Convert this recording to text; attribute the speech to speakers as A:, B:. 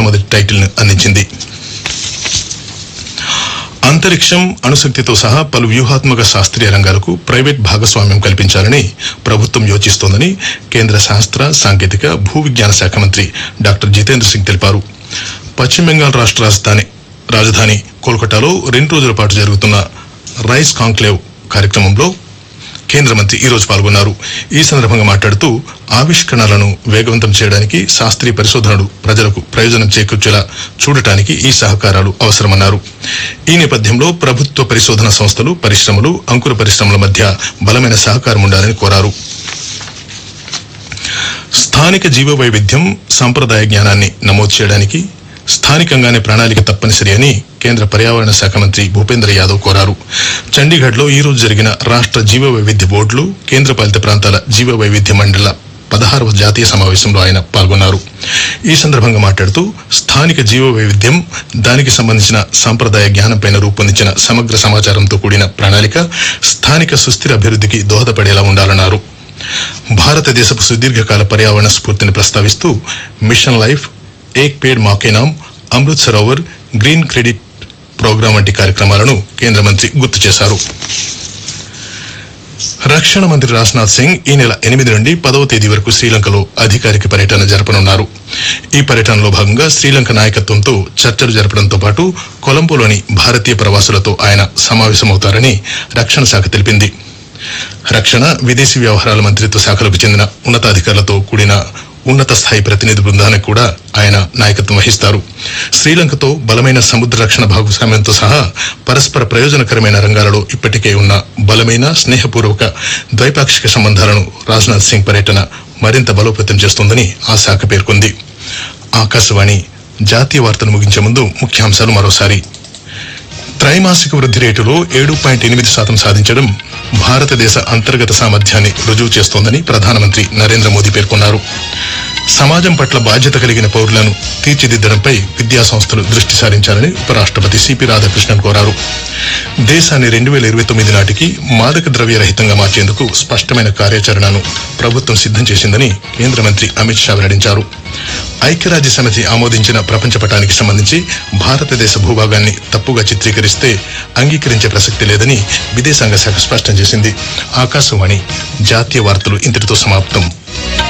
A: మొట్టమొదటి టైటిల్ను అందించింది అంతరిక్షం అణుశక్తితో సహా పలు వ్యూహాత్మక శాస్త్రీయ రంగాలకు ప్రైవేట్ భాగస్వామ్యం కల్పించాలని ప్రభుత్వం యోచిస్తోందని కేంద్ర శాస్త్ర సాంకేతిక భూ విజ్ఞాన శాఖ మంత్రి డాక్టర్ జితేంద్ర సింగ్ తెలిపారు పశ్చిమ బెంగాల్ రాష్ట్ర రాజధాని రాజధాని కోల్కతాలో రెండు రోజుల పాటు జరుగుతున్న రైస్ కాంక్లేవ్ కార్యక్రమంలో కేంద్ర మంత్రి ఈ రోజు పాల్గొన్నారు ఈ సందర్భంగా మాట్లాడుతూ ఆవిష్కరణలను వేగవంతం చేయడానికి శాస్త్రీయ పరిశోధనలు ప్రజలకు ప్రయోజనం చేకూర్చేలా చూడటానికి ఈ సహకారాలు అవసరమన్నారు ఈ నేపథ్యంలో ప్రభుత్వ పరిశోధన సంస్థలు పరిశ్రమలు అంకుర పరిశ్రమల మధ్య బలమైన సహకారం ఉండాలని కోరారు స్థానిక జీవ వైవిధ్యం సంప్రదాయ జ్ఞానాన్ని నమోదు చేయడానికి స్థానికంగానే ప్రణాళిక తప్పనిసరి అని కేంద్ర పర్యావరణ శాఖ మంత్రి భూపేంద్ర యాదవ్ కోరారు చండీగఢ్ లో ఈ రోజు జరిగిన రాష్ట్ర జీవ వైవిధ్య బోర్డులు కేంద్రపాలిత ప్రాంతాల జీవ వైవిధ్య మండళ్ల పదహారవ జాతీయ సమావేశంలో ఆయన పాల్గొన్నారు ఈ సందర్భంగా మాట్లాడుతూ స్థానిక జీవ వైవిధ్యం దానికి సంబంధించిన సాంప్రదాయ జ్ఞానంపైన రూపొందించిన సమగ్ర సమాచారంతో కూడిన ప్రణాళిక స్థానిక సుస్థిర అభివృద్ధికి దోహదపడేలా ఉండాలన్నారు భారతదేశపు సుదీర్ఘకాల పర్యావరణ స్ఫూర్తిని ప్రస్తావిస్తూ mission life Ek Ped Maa Ke Naam Amrit Sarovar green credit programme వంటి కార్యక్రమాలను కేంద్ర మంత్రి గుర్తు చేశారు రక్షణ మంత్రి రాజ్నాథ్ సింగ్ ఈ నెల ఎనిమిది నుండి పదవ తేదీ వరకు శ్రీలంకలో అధికారిక పర్యటన జరపనున్నారు ఈ పర్యటనలో భాగంగా శ్రీలంక నాయకత్వంతో చర్చలు జరపడంతో పాటు కొలంబోలోని భారతీయ ప్రవాసులతో ఆయన సమావేశమవుతారని రక్షణ శాఖ తెలిపింది రక్షణ విదేశీ వ్యవహారాల మంత్రిత్వ శాఖలకు చెందిన ఉన్నతాధికారులతో కూడిన ఉన్నత స్థాయి ప్రతినిధి బృందానికి కూడా ఆయన నాయకత్వం వహిస్తారు శ్రీలంకతో బలమైన సముద్ర రక్షణ భాగస్వామ్యంతో సహా పరస్పర ప్రయోజనకరమైన రంగాలలో ఇప్పటికే ఉన్న బలమైన స్నేహపూర్వక ద్వైపాక్షిక సంబంధాలను రాజ్నాథ్ సింగ్ పర్యటన మరింత బలోపేతం చేస్తోందని ఆ శాఖ పేర్కొంది ఆకాశవాణి జాతీయ వార్తలు ముగించే ముందు ముఖ్యాంశాలు మరోసారి త్రైమాసిక వృద్ధి రేటులో ఏడు పాయింట్ ఎనిమిది శాతం సాధించడం భారతదేశ అంతర్గత సామర్థ్యాన్ని రుజువు చేస్తోందని ప్రధానమంత్రి నరేంద్ర మోదీ పేర్కొన్నారు సమాజం పట్ల బాధ్యత కలిగిన పౌరులను తీర్చిదిద్దడంపై విద్యా సంస్థలు దృష్టి సారించాలని ఉపరాష్ట్రపతి సిపి రాధాకృష్ణన్ కోరారు దేశాన్ని రెండు వేల ఇరవై తొమ్మిది నాటికి మాదక ద్రవ్య రహితంగా మార్చేందుకు స్పష్టమైన కార్యాచరణను ప్రభుత్వం సిద్ధం చేసిందని కేంద్ర మంత్రి అమిత్ షా వెల్లడించారు ఐక్యరాజ్య సమితి ఆమోదించిన ప్రపంచ పటానికి సంబంధించి భారతదేశ భూభాగాన్ని తప్పుగా చిత్రీకరిస్తే అంగీకరించే ప్రసక్తి లేదని విదేశాంగ శాఖ స్పష్టం చేసింది ఆకాశవాణి జాతీయ వార్తలు ఇంతటితో సమాప్తం